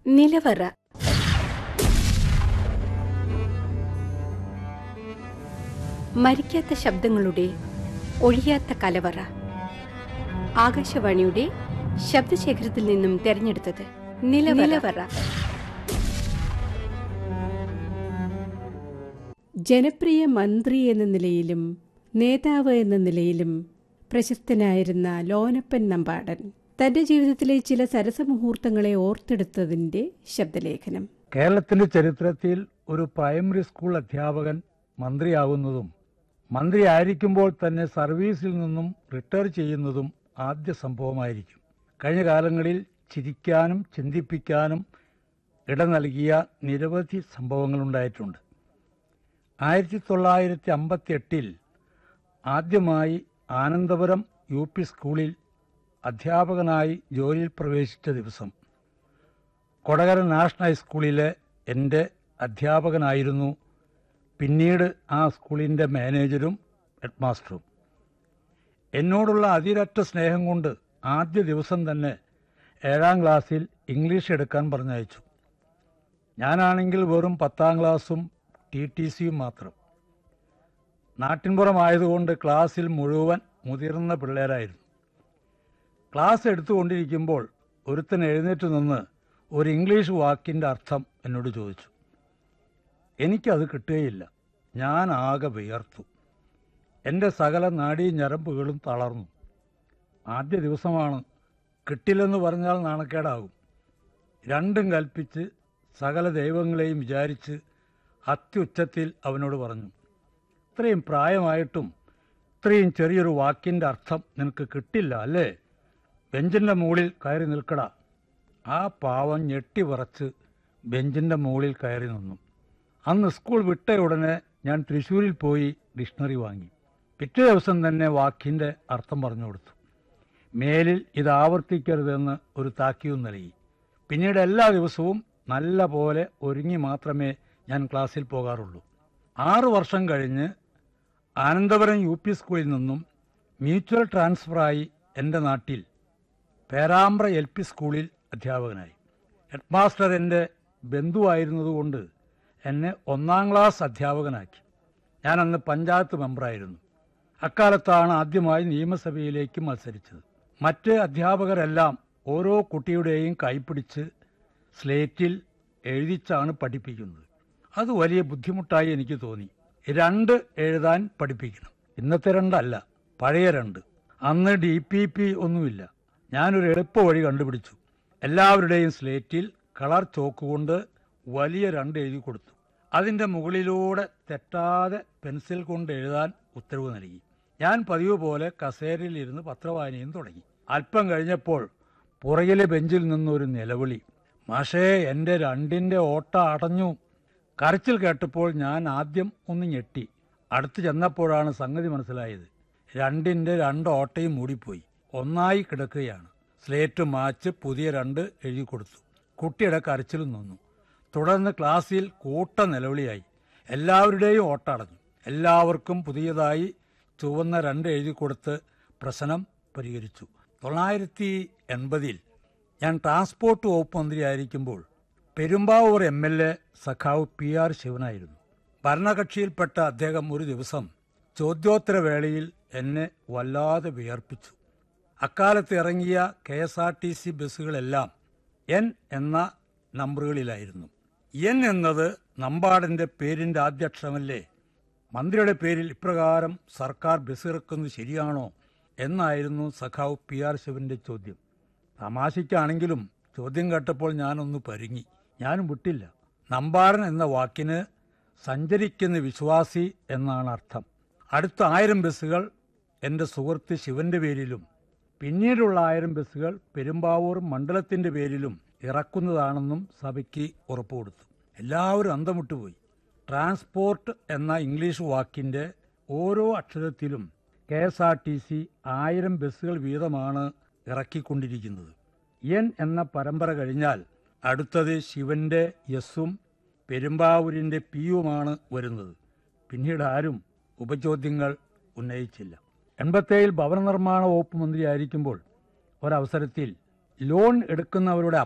നിലവറ മരിക്കാത്ത ശബ്ദങ്ങളുടെ ഒഴിയാത്ത കലവറ ആകാശവാണിയുടെ ശബ്ദശേഖരത്തിൽ നിന്നും തെരഞ്ഞെടുത്തത് നിലവറ ജനപ്രിയ മന്ത്രി എന്ന നിലയിലും നേതാവ് എന്ന നിലയിലും പ്രശസ്തനായിരുന്ന ലോനപ്പൻ നമ്പാടൻ തന്റെ ജീവിതത്തിലെ ചില സരസമുഹൂർത്തങ്ങളെ ഓർത്തെടുത്തതിന്റെ ശബ്ദലേഖനം കേരളത്തിന്റെ ചരിത്രത്തിൽ ഒരു പ്രൈമറി സ്കൂൾ അധ്യാപകൻ മന്ത്രിയാകുന്നതും മന്ത്രി ആയിരിക്കുമ്പോൾ തന്നെ സർവീസിൽ നിന്നും റിട്ടയർ ചെയ്യുന്നതും ആദ്യ സംഭവമായിരിക്കും കഴിഞ്ഞ കാലങ്ങളിൽ ചിരിക്കാനും ചിന്തിപ്പിക്കാനും ഇട നൽകിയ നിരവധി സംഭവങ്ങളുണ്ടായിട്ടുണ്ട് ആയിരത്തി തൊള്ളായിരത്തി അമ്പത്തി എട്ടിൽ ആദ്യമായി ആനന്ദപുരം യു പി സ്കൂളിൽ അധ്യാപകനായി ജോലിയിൽ പ്രവേശിച്ച ദിവസം കൊടകര നാഷണൽ ഹൈസ്കൂളിലെ എൻ്റെ അധ്യാപകനായിരുന്നു പിന്നീട് ആ സ്കൂളിൻ്റെ മാനേജരും ഹെഡ്മാസ്റ്ററും എന്നോടുള്ള അതിരറ്റ സ്നേഹം കൊണ്ട് ആദ്യ ദിവസം തന്നെ ഏഴാം ക്ലാസ്സിൽ ഇംഗ്ലീഷ് എടുക്കാൻ പറഞ്ഞയച്ചു ഞാനാണെങ്കിൽ വെറും പത്താം ക്ലാസ്സും ടി ടി സിയും മാത്രം നാട്ടിൻപുറമായതുകൊണ്ട് ക്ലാസ്സിൽ മുഴുവൻ മുതിർന്ന പിള്ളേരായിരുന്നു ക്ലാസ് എടുത്തുകൊണ്ടിരിക്കുമ്പോൾ ഒരുത്തൻ എഴുന്നേറ്റ് നിന്ന് ഒരു ഇംഗ്ലീഷ് വാക്കിൻ്റെ അർത്ഥം എന്നോട് ചോദിച്ചു എനിക്കത് കിട്ടുകയില്ല ഞാൻ ആകെ വിയർത്തു എൻ്റെ സകല നാഡീ ഞരമ്പുകളും തളർന്നു ആദ്യ ദിവസമാണ് കിട്ടില്ലെന്ന് പറഞ്ഞാൽ നാണക്കേടാകും രണ്ടും കൽപ്പിച്ച് സകല ദൈവങ്ങളെയും വിചാരിച്ച് അത്യുച്ചത്തിൽ അവനോട് പറഞ്ഞു ഇത്രയും പ്രായമായിട്ടും ഇത്രയും ചെറിയൊരു വാക്കിൻ്റെ അർത്ഥം നിനക്ക് കിട്ടില്ല അല്ലേ ബെഞ്ചിൻ്റെ മുകളിൽ കയറി നിൽക്കടാ ആ പാവം ഞെട്ടി വിറച്ച് ബെഞ്ചിൻ്റെ മുകളിൽ കയറി നിന്നു അന്ന് സ്കൂൾ വിട്ട ഉടനെ ഞാൻ തൃശ്ശൂരിൽ പോയി ഡിക്ഷണറി വാങ്ങി പിറ്റേ ദിവസം തന്നെ വാക്കിൻ്റെ അർത്ഥം പറഞ്ഞു കൊടുത്തു മേലിൽ ഇത് ആവർത്തിക്കരുതെന്ന് ഒരു താക്കീതും നൽകി പിന്നീട് എല്ലാ ദിവസവും നല്ല പോലെ ഒരുങ്ങി മാത്രമേ ഞാൻ ക്ലാസ്സിൽ പോകാറുള്ളൂ ആറു വർഷം കഴിഞ്ഞ് ആനന്ദപുരം യു പി സ്കൂളിൽ നിന്നും മ്യൂച്വൽ ട്രാൻസ്ഫറായി എൻ്റെ നാട്ടിൽ പേരാമ്പ്ര എൽ പി സ്കൂളിൽ അധ്യാപകനായി ഹെഡ്മാസ്റ്റർ എൻ്റെ ബന്ധുവായിരുന്നതുകൊണ്ട് എന്നെ ഒന്നാം ക്ലാസ് അധ്യാപകനാക്കി ഞാൻ അന്ന് പഞ്ചായത്ത് മെമ്പറായിരുന്നു അക്കാലത്താണ് ആദ്യമായി നിയമസഭയിലേക്ക് മത്സരിച്ചത് മറ്റ് അധ്യാപകരെല്ലാം ഓരോ കുട്ടിയുടെയും കൈപ്പിടിച്ച് സ്ലേറ്റിൽ എഴുതിച്ചാണ് പഠിപ്പിക്കുന്നത് അത് വലിയ ബുദ്ധിമുട്ടായി എനിക്ക് തോന്നി രണ്ട് എഴുതാൻ പഠിപ്പിക്കണം ഇന്നത്തെ രണ്ടല്ല പഴയ രണ്ട് അന്ന് ഡി പി പി ഒന്നുമില്ല ഞാനൊരു എളുപ്പ വഴി കണ്ടുപിടിച്ചു എല്ലാവരുടെയും സ്ലേറ്റിൽ കളർ ചോക്ക് കൊണ്ട് വലിയ രണ്ട് എഴുതി കൊടുത്തു അതിൻ്റെ മുകളിലൂടെ തെറ്റാതെ പെൻസിൽ കൊണ്ട് എഴുതാൻ ഉത്തരവ് നൽകി ഞാൻ പതിവ് പോലെ കസേരയിൽ ഇരുന്ന് പത്രവായനയും തുടങ്ങി അല്പം കഴിഞ്ഞപ്പോൾ പുറകിലെ ബെഞ്ചിൽ നിന്നൊരു നിലവിളി മാഷേ എൻ്റെ രണ്ടിൻ്റെ ഓട്ട അടഞ്ഞു കരച്ചിൽ കേട്ടപ്പോൾ ഞാൻ ആദ്യം ഒന്ന് ഞെട്ടി അടുത്ത് ചെന്നപ്പോഴാണ് സംഗതി മനസ്സിലായത് രണ്ടിൻ്റെ രണ്ട് ഓട്ടയും മൂടിപ്പോയി ഒന്നായി കിടക്കുകയാണ് സ്ലേറ്റ് മാച്ച് പുതിയ രണ്ട് എഴുതി കൊടുത്തു കുട്ടിയുടെ കരച്ചിൽ നിന്നു തുടർന്ന് ക്ലാസ്സിൽ കൂട്ട നിലവിളിയായി എല്ലാവരുടെയും ഓട്ട അടഞ്ഞു എല്ലാവർക്കും പുതിയതായി ചുവന്ന രണ്ട് എഴുതി കൊടുത്ത് പ്രശ്നം പരിഹരിച്ചു തൊള്ളായിരത്തി എൺപതിൽ ഞാൻ ട്രാൻസ്പോർട്ട് വകുപ്പ് മന്ത്രിയായിരിക്കുമ്പോൾ പെരുമ്പാവൂർ എം എൽ എ സഖാവ് പി ആർ ശിവനായിരുന്നു ഭരണകക്ഷിയിൽപ്പെട്ട അദ്ദേഹം ഒരു ദിവസം ചോദ്യോത്തര വേളയിൽ എന്നെ വല്ലാതെ വിയർപ്പിച്ചു അക്കാലത്ത് ഇറങ്ങിയ K S R T C ബസ്സുകളെല്ലാം എൻ എന്ന നമ്പറുകളിലായിരുന്നു എൻ എന്നത് നമ്പാടന്റെ പേരിന്റെ ആദ്യാക്ഷരമല്ലേ മന്ത്രിയുടെ പേരിൽ ഇപ്രകാരം സർക്കാർ ബസ് ഇറക്കുന്നത് ശരിയാണോ എന്നായിരുന്നു സഖാവ് പി ആർ ശിവന്റെ ചോദ്യം തമാശയ്ക്കാണെങ്കിലും ചോദ്യം കേട്ടപ്പോൾ ഞാനൊന്ന് പരുങ്ങി ഞാനും വിട്ടില്ല നമ്പാടൻ എന്ന വാക്കിന് സഞ്ചരിക്കുന്ന വിശ്വാസി എന്നാണ് അർത്ഥം അടുത്ത ആയിരം ബസ്സുകൾ എൻ്റെ സുഹൃത്ത് ശിവന്റെ പേരിലും പിന്നീടുള്ള ആയിരം ബസ്സുകൾ പെരുമ്പാവൂർ മണ്ഡലത്തിന്റെ പേരിലും ഇറക്കുന്നതാണെന്നും സഭയ്ക്ക് ഉറപ്പുകൊടുത്തു എല്ലാവരും അന്തമുട്ടുപോയി ട്രാൻസ്പോർട്ട് എന്ന ഇംഗ്ലീഷ് വാക്കിന്റെ ഓരോ അക്ഷരത്തിലും K S R T C ആയിരം ബസ്സുകൾ വീതമാണ് ഇറക്കിക്കൊണ്ടിരിക്കുന്നത് എൻ എന്ന പരമ്പര കഴിഞ്ഞാൽ അടുത്തത് ശിവന്റെ യസ്സും പെരുമ്പാവൂരിന്റെ പിയുമാണ് വരുന്നത് പിന്നീട് ആരും ഉപചോദ്യങ്ങൾ ഉന്നയിച്ചില്ല എൺപത്തേഴിൽ ഭവന നിർമ്മാണ വകുപ്പ് മന്ത്രിയായിരിക്കുമ്പോൾ ഒരവസരത്തിൽ ലോൺ എടുക്കുന്നവരുടെ